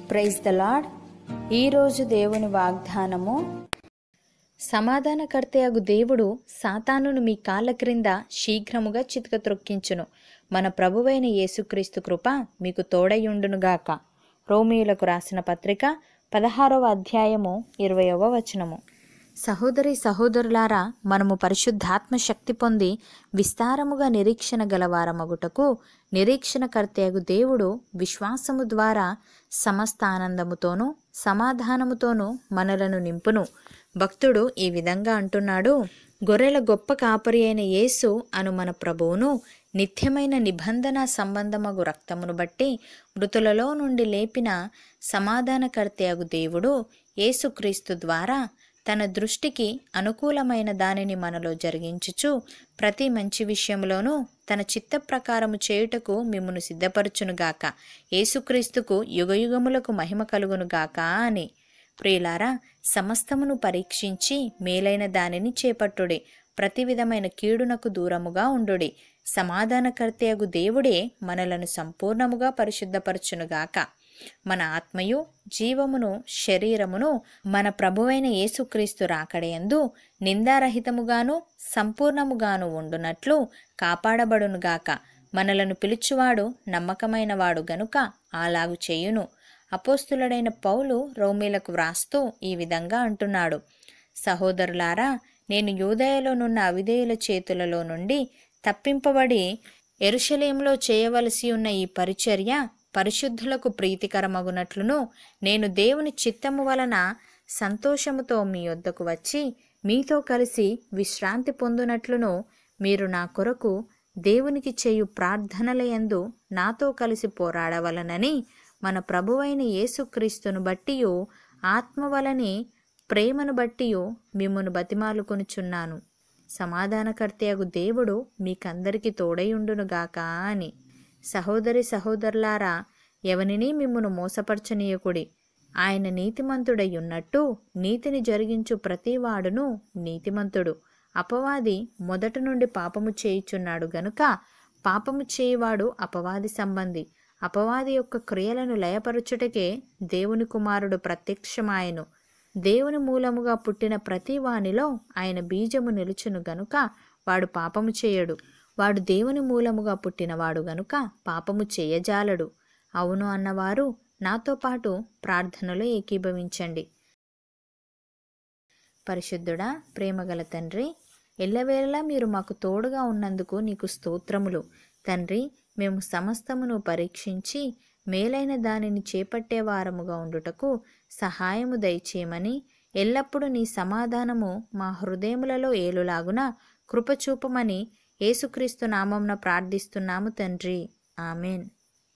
praise the lord ఈరోజు దేవుని వాగ్దానము సమాధానకర్తయగు దేవుడు సాతానును మీ కాళ్ళ క్రింద శీఘ్రముగా చితక త్రొక్కించును మన ప్రభువైన యేసుక్రీస్తు కృప మీకు తోడయుండునుగాక రోమియులకు రాసిన పత్రిక పదహారవ అధ్యాయము ఇరవయవ వచనము సహోదరి సహోదరులారా మనము పరిశుద్ధాత్మ శక్తి పొంది విస్తారముగా నిరీక్షణ గలవారమగుటకు నిరీక్షణకర్తయగు దేవుడు విశ్వాసము ద్వారా సమస్త ఆనందముతోనూ సమాధానముతోనూ మనలను నింపును భక్తుడు ఈ విధంగా అంటున్నాడు గొర్రెల గొప్ప కాపరి అయిన యేసు అను మన ప్రభువును నిత్యమైన నిబంధన సంబంధమగు రక్తమును బట్టి మృతులలో నుండి లేపిన సమాధానకర్తయగు దేవుడు యేసుక్రీస్తు ద్వారా తన దృష్టికి అనుకూలమైన దానిని మనలో జరిగించుచు ప్రతి మంచి విషయంలోనూ తన చిత్త ప్రకారము చేయుటకు మిమ్మును సిద్ధపరచునుగాక యేసుక్రీస్తుకు యుగయుగములకు మహిమ కలుగునుగాక అని ప్రియులారా సమస్తమును పరీక్షించి మేలైన దానిని చేపట్టుడి ప్రతి విధమైన కీడునకు దూరముగా ఉండుడి సమాధానకర్తయగు దేవుడే మనలను సంపూర్ణముగా పరిశుద్ధపరచునుగాక మన ఆత్మయు జీవమును శరీరమును మన ప్రభువైన యేసుక్రీస్తు రాకడయందు నిందారహితముగాను సంపూర్ణముగాను ఉండునట్లు కాపాడబడునుగాక మనలను పిలుచువాడు నమ్మకమైనవాడు గనుక అలాగు చేయును అపోస్తులుడైన పౌలు రోమీలకు వ్రాస్తూ ఈ విధంగా అంటున్నాడు సహోదరులారా నేను యూదయలోనున్న అవిధేయుల చేతులలో నుండి తప్పింపబడి ఎరుషలేంలో చేయవలసి ఉన్న ఈ పరిచర్య పరిశుద్ధులకు ప్రీతికరమగునట్లును నేను దేవుని చిత్తము వలన సంతోషముతో మీ వద్దకు వచ్చి మీతో కలిసి విశ్రాంతి పొందునట్లును మీరు నా కొరకు దేవునికి చేయు ప్రార్థనలయందు నాతో కలిసి పోరాడవలనని మన ప్రభువైన యేసుక్రీస్తును బట్టియు ఆత్మ వలని ప్రేమను బట్టియు మిమ్మును బతిమాలుకొనుచున్నాను సమాధానకర్తయగు దేవుడు మీకందరికి తోడయుండునుగాక అని సహోదరి సహోదరులారా ఎవనిని మిమ్మును మోసపరచనీయకుడి ఆయన నీతిమంతుడై ఉన్నట్టు నీతిని జరిగించు ప్రతివాడును నీతిమంతుడు అపవాది మొదట నుండి పాపము చేయుచున్నాడు గనుక పాపము చేయువాడు అపవాది సంబంధి అపవాది యొక్క క్రియలను లయపరచుటకే దేవుని కుమారుడు ప్రత్యక్షమాయను దేవుని మూలముగా పుట్టిన ప్రతి వానిలో ఆయన బీజము నిలుచును గనుక వాడు పాపము చేయడు వాడు దేవుని మూలముగా పుట్టినవాడు గనుక పాపము చేయజాలడు అవును అన్నవారు నాతో పాటు ప్రార్థనలో ఏకీభవించండి పరిశుద్ధుడా ప్రేమగల తండ్రి ఎల్లవేళలా మీరు మాకు తోడుగా ఉన్నందుకు నీకు స్తోత్రములు తండ్రి మేము సమస్తమును పరీక్షించి మేలైన దానిని చేపట్టే వారముగా ఉండుటకు సహాయము దయచేయమని ఎల్లప్పుడూ నీ సమాధానము మా హృదయములలో ఏలులాగున కృపచూపమని యేసుక్రీస్తు నామంన ప్రార్థిస్తున్నాము తండ్రి ఆమెన్